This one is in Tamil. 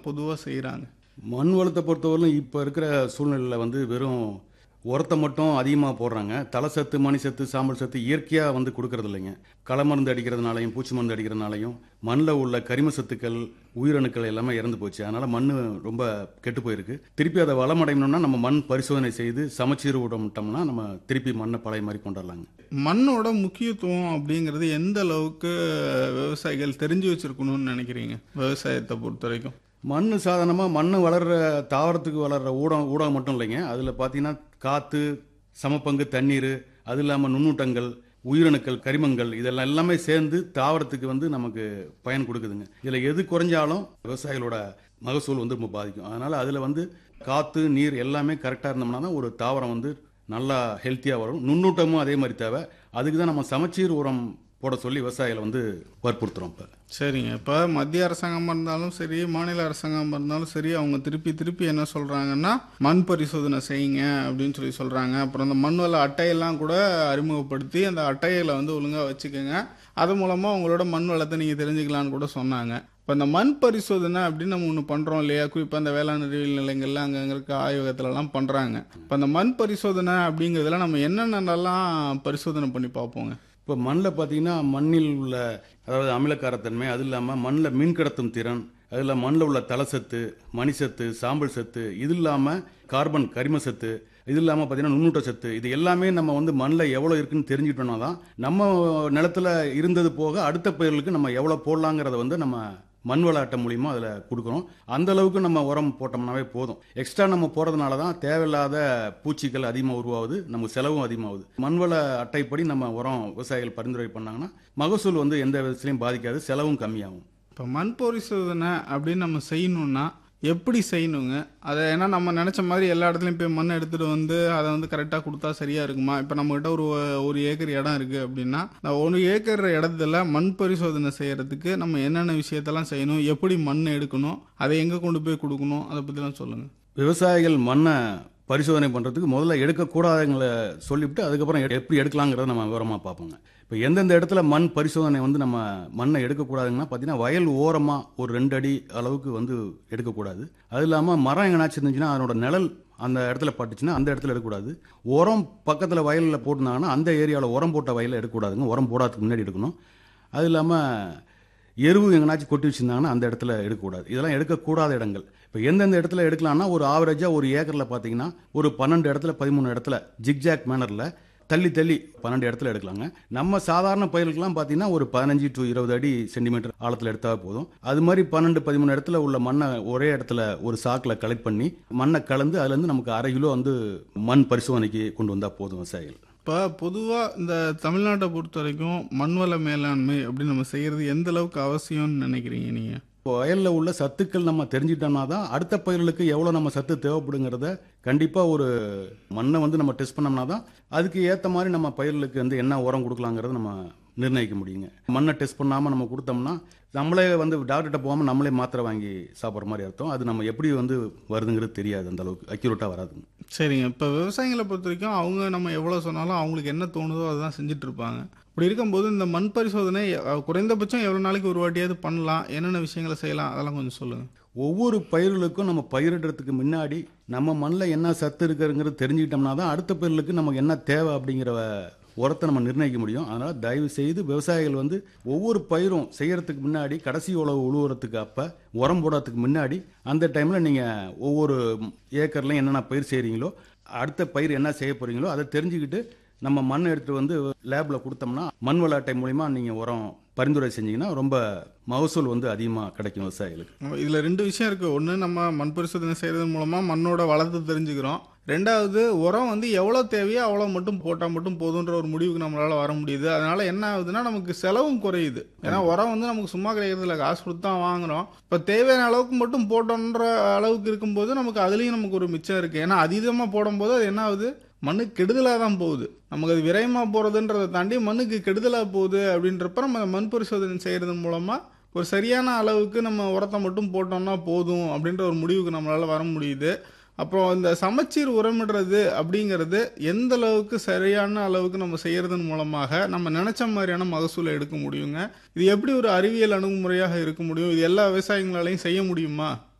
விவசாயிகள்லாம் பொதுவாக செய்கிறாங்க மண் வளத்தை பொறுத்தவரையிலும் இப்போ இருக்கிற சூழ்நிலையில் வந்து வெறும் உரத்தை மட்டும் அதிகமாக போடுறாங்க தலை சத்து மணி சத்து சாம்பல் சத்து இயற்கையாக வந்து கொடுக்கறது இல்லைங்க களை மருந்து அடிக்கிறதுனாலையும் பூச்சி மருந்து அடிக்கிறதுனாலையும் மண்ணில் உள்ள கரிம சத்துக்கள் உயிரணுக்கள் எல்லாமே இறந்து போச்சு அதனால் மண் ரொம்ப கெட்டு போயிருக்கு திருப்பி அதை வளமடையணும்னா நம்ம மண் பரிசோதனை செய்து சமச்சீர் விட்டோம்னா நம்ம திருப்பி மண்ணை பழைய மாதிரி கொண்டாடலாங்க மண்ணோட முக்கியத்துவம் அப்படிங்கிறது எந்த அளவுக்கு விவசாயிகள் தெரிஞ்சு வச்சிருக்கணும்னு நினைக்கிறீங்க விவசாயத்தை பொறுத்த வரைக்கும் மண் சாதாரணமாக மண் வளர்ற தாவரத்துக்கு வளர்ற ஊடம் ஊடகம் மட்டும் இல்லைங்க அதில் பார்த்தீங்கன்னா காற்று சமப்பங்கு தண்ணீர் அது இல்லாமல் நுண்ணூட்டங்கள் உயிரணுக்கள் கரிமங்கள் இதெல்லாம் எல்லாமே சேர்ந்து தாவரத்துக்கு வந்து நமக்கு பயன் கொடுக்குதுங்க இதில் எது குறைஞ்சாலும் விவசாயிகளோட மகசூல் வந்து ரொம்ப பாதிக்கும் அதனால் அதில் வந்து காற்று நீர் எல்லாமே கரெக்டாக இருந்தோம்னா தான் ஒரு தாவரம் வந்து நல்லா ஹெல்த்தியாக வரும் நுண்ணூட்டமும் அதே மாதிரி தேவை அதுக்கு தான் நம்ம சமச்சீர் உரம் போட சொல்லி விவசாயிகளை வந்து வற்புறுத்துறோம் இப்போ சரிங்க இப்போ மத்திய அரசாங்கமாக இருந்தாலும் சரி மாநில அரசாங்கமாக இருந்தாலும் சரி அவங்க திருப்பி திருப்பி என்ன சொல்கிறாங்கன்னா மண் பரிசோதனை செய்யுங்க அப்படின்னு சொல்லி சொல்கிறாங்க அப்புறம் அந்த மண் வள அட்டையெல்லாம் கூட அறிமுகப்படுத்தி அந்த அட்டைகளை வந்து ஒழுங்காக வச்சுக்கோங்க அது மூலமாக உங்களோட மண் வளத்தை நீங்கள் தெரிஞ்சுக்கலான்னு கூட சொன்னாங்க இப்போ இந்த மண் பரிசோதனை அப்படின்னு நம்ம ஒன்று பண்ணுறோம் இல்லையா குறிப்பாக அந்த வேளாண் அறிவியல் நிலையங்கள்ல அங்கே இருக்க ஆய்வகத்துலலாம் பண்ணுறாங்க இப்போ அந்த மண் பரிசோதனை அப்படிங்கிறதுல நம்ம என்னென்னலாம் பரிசோதனை பண்ணி பார்ப்போங்க இப்போ மண்ணில் பார்த்தீங்கன்னா மண்ணில் உள்ள அதாவது அமிலக்காரத்தன்மை அது இல்லாமல் மண்ணில் மின் கடத்தும் திறன் அது இல்லாமல் மண்ணில் உள்ள தலசத்து மணிசத்து சாம்பல் சத்து இது இல்லாமல் கார்பன் கரிம சத்து இது இல்லாமல் பார்த்தீங்கன்னா நுண்ணூட்ட சத்து இது எல்லாமே நம்ம வந்து மண்ணில் எவ்வளோ இருக்குன்னு தெரிஞ்சுட்டோம்னா தான் நம்ம நிலத்துல இருந்தது போக அடுத்த பயிர்களுக்கு நம்ம எவ்வளோ போடலாங்கிறத வந்து நம்ம மண் வள அட்டை மூலியமா அதில் கொடுக்குறோம் அந்த அளவுக்கு நம்ம உரம் போட்டோம்னாவே போதும் எக்ஸ்ட்ரா நம்ம போடுறதுனால தான் தேவையில்லாத பூச்சிகள் அதிகமாக உருவாகுது நமக்கு செலவும் அதிகமாகுது மண் வள அட்டைப்படி நம்ம உரம் விவசாயிகள் பரிந்துரை பண்ணாங்கன்னா மகசூல் வந்து எந்த விதத்துலையும் பாதிக்காது செலவும் கம்மியாகும் இப்போ மண் பரிசோதனை அப்படின்னு நம்ம செய்யணும்னா எப்படி செய்யணுங்க அதை ஏன்னா நம்ம நினச்ச மாதிரி எல்லா இடத்துலையும் போய் மண் எடுத்துகிட்டு வந்து அதை வந்து கரெக்டாக கொடுத்தா சரியாக இருக்குமா இப்போ நம்மகிட்ட ஒரு ஒரு ஏக்கர் இடம் இருக்குது அப்படின்னா அந்த ஒரு ஏக்கர் இடத்துல மண் பரிசோதனை செய்கிறதுக்கு நம்ம என்னென்ன விஷயத்தெல்லாம் செய்யணும் எப்படி மண் எடுக்கணும் அதை எங்கே கொண்டு போய் கொடுக்கணும் அதை பற்றிலாம் சொல்லுங்கள் விவசாயிகள் மண்ணை பரிசோதனை பண்ணுறதுக்கு முதல்ல எடுக்கக்கூடாதுங்களை சொல்லிவிட்டு அதுக்கப்புறம் எ- எப்படி எடுக்கலாங்கிறத நம்ம விவரமாக பார்ப்போங்க இப்போ எந்தெந்த இடத்துல மண் பரிசோதனை வந்து நம்ம மண்ணை எடுக்கக்கூடாதுங்கன்னா பார்த்தீங்கன்னா வயல் ஓரமாக ஒரு ரெண்டு அடி அளவுக்கு வந்து எடுக்கக்கூடாது அது இல்லாமல் மரம் எங்கனாச்சும் இருந்துச்சுன்னா அதனோட நிழல் அந்த இடத்துல பட்டுச்சுன்னா அந்த இடத்துல எடுக்கக்கூடாது உரம் பக்கத்தில் வயலில் போட்டிருந்தாங்கன்னா அந்த ஏரியாவில் உரம் போட்ட வயலில் எடுக்கக்கூடாதுங்க உரம் போடாததுக்கு முன்னாடி எடுக்கணும் அது இல்லாமல் எருவு எங்கனாச்சும் கொட்டி வச்சிருந்தாங்கன்னா அந்த இடத்துல எடுக்கக்கூடாது இதெல்லாம் எடுக்கக்கூடாத இடங்கள் இப்போ எந்தெந்த இடத்துல எடுக்கலாம்னா ஒரு ஆவரேஜாக ஒரு ஏக்கரில் பார்த்தீங்கன்னா ஒரு பன்னெண்டு இடத்துல பதிமூணு இடத்துல ஜிக்ஜாக் மேனரில் தள்ளி தள்ளி பன்னெண்டு இடத்துல எடுக்கலாங்க நம்ம சாதாரண பயிர்களுக்கெல்லாம் பார்த்தீங்கன்னா ஒரு பதினஞ்சு டு இருபது அடி சென்டிமீட்டர் ஆழத்தில் எடுத்தால் போதும் அது மாதிரி பன்னெண்டு பதிமூணு இடத்துல உள்ள மண்ணை ஒரே இடத்துல ஒரு சாக்கில் கலெக்ட் பண்ணி மண்ணை கலந்து அதுலேருந்து நமக்கு அரை கிலோ வந்து மண் பரிசோதனைக்கு கொண்டு வந்தால் போதும் விவசாயிகள் இப்போ பொதுவாக இந்த தமிழ்நாட்டை பொறுத்த வரைக்கும் மண்வள மேலாண்மை அப்படின்னு நம்ம செய்கிறது எந்த அளவுக்கு அவசியம்னு நினைக்கிறீங்க நீங்கள் இப்போ வயலில் உள்ள சத்துக்கள் நம்ம தெரிஞ்சிட்டோம்னா தான் அடுத்த பயிர்களுக்கு எவ்வளோ நம்ம சத்து தேவைப்படுங்கிறத கண்டிப்பாக ஒரு மண்ணை வந்து நம்ம டெஸ்ட் பண்ணோம்னா தான் அதுக்கு ஏற்ற மாதிரி நம்ம பயிர்களுக்கு வந்து என்ன உரம் கொடுக்கலாங்கிறத நம்ம நிர்ணயிக்க முடியுங்க மண்ணை டெஸ்ட் பண்ணாமல் நம்ம கொடுத்தோம்னா நம்மளே வந்து டாக்டர்கிட்ட போகாமல் நம்மளே மாத்திரை வாங்கி சாப்பிட்ற மாதிரி அர்த்தம் அது நம்ம எப்படி வந்து வருதுங்கிறது தெரியாது அந்த அளவுக்கு அக்யூரேட்டாக வராதுங்க சரிங்க இப்போ விவசாயிகளை பொறுத்த வரைக்கும் அவங்க நம்ம எவ்வளோ சொன்னாலும் அவங்களுக்கு என்ன தோணுதோ அதுதான் செஞ்சுட்டு இருப்பாங்க இப்படி இருக்கும்போது இந்த மண் பரிசோதனை அஹ், குறைந்தபட்சம் எவ்வளோ நாளைக்கு ஒரு வாட்டியாவது பண்ணலாம் என்னென்ன விஷயங்களை செய்யலாம் அதெல்லாம் கொஞ்சம் சொல்லுங்கள் ஒவ்வொரு பயிர்களுக்கும் நம்ம பயிரிடுறதுக்கு முன்னாடி நம்ம மண்ணில் என்ன சத்து இருக்குங்கிறது தெரிஞ்சுக்கிட்டோம்னா தான் அடுத்த பயிர்களுக்கு நமக்கு என்ன தேவை அப்படிங்கிற உரத்தை நம்ம நிர்ணயிக்க முடியும் அதனால் தயவு செய்து விவசாயிகள் வந்து ஒவ்வொரு பயிரும் செய்யறதுக்கு முன்னாடி கடைசி உழவு உழுவுறதுக்கு அப்போ உரம் போடுறதுக்கு முன்னாடி அந்த டைமில் நீங்கள் ஒவ்வொரு ஏக்கர்லையும் என்னென்ன பயிர் செய்கிறீங்களோ அடுத்த பயிர் என்ன செய்ய போகிறீங்களோ அதை தெரிஞ்சுக்கிட்டு நம்ம மண் எடுத்துகிட்டு வந்து லேபில் கொடுத்தோம்னா மண் வள அட்டை மூலிமா நீங்கள் உரம் பரிந்துரை செஞ்சீங்கன்னா ரொம்ப மகசூல் வந்து அதிகமாக கிடைக்கும் விவசாயிகளுக்கு இதில் ரெண்டு விஷயம் இருக்குது ஒன்று நம்ம மண் பரிசோதனை செய்கிறது மூலமாக மண்ணோட வளத்தை தெரிஞ்சுக்கிறோம் ரெண்டாவது உரம் வந்து எவ்வளோ தேவையோ அவ்வளோ மட்டும் போட்டால் மட்டும் போதுன்ற ஒரு முடிவுக்கு நம்மளால் வர முடியுது அதனால் என்ன ஆகுதுன்னா நமக்கு செலவும் குறையுது ஏன்னா உரம் வந்து நமக்கு சும்மா கிடைக்கிறதுல காசு கொடுத்து தான் வாங்குறோம் இப்போ தேவையான அளவுக்கு மட்டும் போட்டோன்ற அளவுக்கு இருக்கும்போது நமக்கு அதுலேயும் நமக்கு ஒரு மிச்சம் இருக்குது ஏன்னா அதீதமாக போடும்போது அது என்ன ஆகுது மண்ணுக்கு கெடுதலாக தான் போகுது நமக்கு அது விரயமாக போகிறதுன்றதை தாண்டி மண்ணுக்கு கெடுதலாக போகுது அப்படின்றப்ப நம்ம மண் பரிசோதனை செய்கிறது மூலமாக ஒரு சரியான அளவுக்கு நம்ம உரத்தை மட்டும் போட்டோம்னா போதும் அப்படின்ற ஒரு முடிவுக்கு நம்மளால் வர முடியுது அப்புறம் இந்த சமச்சீர் உரமிடுறது அப்படிங்கிறது எந்த அளவுக்கு சரியான அளவுக்கு நம்ம செய்யறதன் மூலமாக நம்ம நினைச்ச மாதிரியான மகசூலை எடுக்க முடியுங்க இது எப்படி ஒரு அறிவியல் அணுகுமுறையாக இருக்க முடியும் இது எல்லா விவசாயிகளாலையும் செய்ய முடியுமா